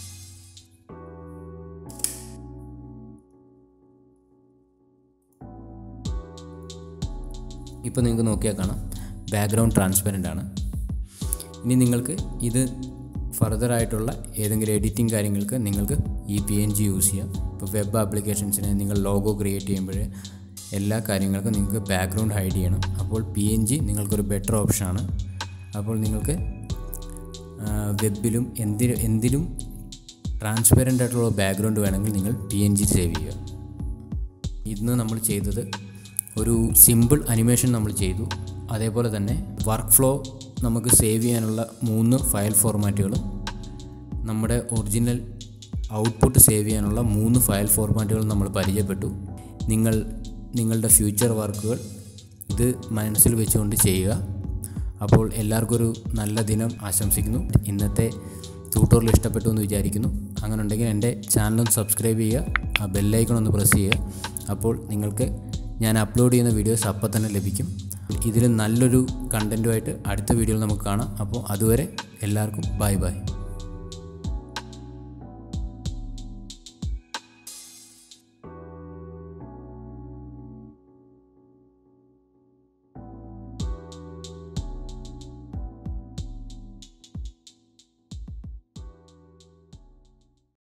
ഇപ്പോൾ നിങ്ങൾക്ക് നോക്കിയാൽ കാണാം ബാക്ക്ഗ്രൗണ്ട് ട്രാൻസ്പെറൻ്റ് ആണ് ഇനി നിങ്ങൾക്ക് ഇത് ഫർദർ ആയിട്ടുള്ള ഏതെങ്കിലും എഡിറ്റിംഗ് കാര്യങ്ങൾക്ക് നിങ്ങൾക്ക് ഈ പി എൻ ജി യൂസ് ചെയ്യാം ഇപ്പോൾ വെബ് ആപ്ലിക്കേഷൻസിന് നിങ്ങൾ ലോഗോ ക്രിയേറ്റ് ചെയ്യുമ്പോൾ എല്ലാ കാര്യങ്ങൾക്കും നിങ്ങൾക്ക് ബാക്ക്ഗ്രൗണ്ട് ഹൈഡ് ചെയ്യണം അപ്പോൾ പി എൻ ജി നിങ്ങൾക്കൊരു ബെറ്റർ ഓപ്ഷനാണ് അപ്പോൾ നിങ്ങൾക്ക് വെബിലും എന്തിലും എന്തിലും ട്രാൻസ്പെറൻ്റ് ആയിട്ടുള്ള ബാക്ക്ഗ്രൗണ്ട് വേണമെങ്കിൽ നിങ്ങൾ പി എൻ ജി സേവ് ചെയ്യുക ഇന്ന് നമ്മൾ ചെയ്തത് ഒരു സിമ്പിൾ അനിമേഷൻ നമ്മൾ ചെയ്തു അതേപോലെ തന്നെ വർക്ക് ഫ്ലോ നമുക്ക് സേവ് ചെയ്യാനുള്ള മൂന്ന് ഫയൽ ഫോർമാറ്റുകളും നമ്മുടെ ഒറിജിനൽ ഔട്ട്പുട്ട് സേവ് ചെയ്യാനുള്ള മൂന്ന് ഫയൽ ഫോർമാറ്റുകളും നമ്മൾ പരിചയപ്പെട്ടു നിങ്ങൾ നിങ്ങളുടെ ഫ്യൂച്ചർ വർക്കുകൾ ഇത് മനസ്സിൽ വെച്ചുകൊണ്ട് ചെയ്യുക അപ്പോൾ എല്ലാവർക്കും ഒരു നല്ല ദിനം ആശംസിക്കുന്നു ഇന്നത്തെ ട്യൂട്ടോറിയൽ ഇഷ്ടപ്പെട്ടു എന്ന് വിചാരിക്കുന്നു അങ്ങനെ ഉണ്ടെങ്കിൽ എൻ്റെ ചാനലൊന്ന് സബ്സ്ക്രൈബ് ചെയ്യുക ആ ബെല്ലൈക്കൺ ഒന്ന് പ്രസ് ചെയ്യുക അപ്പോൾ നിങ്ങൾക്ക് ഞാൻ അപ്ലോഡ് ചെയ്യുന്ന വീഡിയോസ് അപ്പം തന്നെ ലഭിക്കും ഇതിൽ നല്ലൊരു കണ്ടൻറ്റുമായിട്ട് അടുത്ത വീഡിയോയിൽ നമുക്ക് കാണാം അപ്പോൾ അതുവരെ എല്ലാവർക്കും ബൈ ബൈ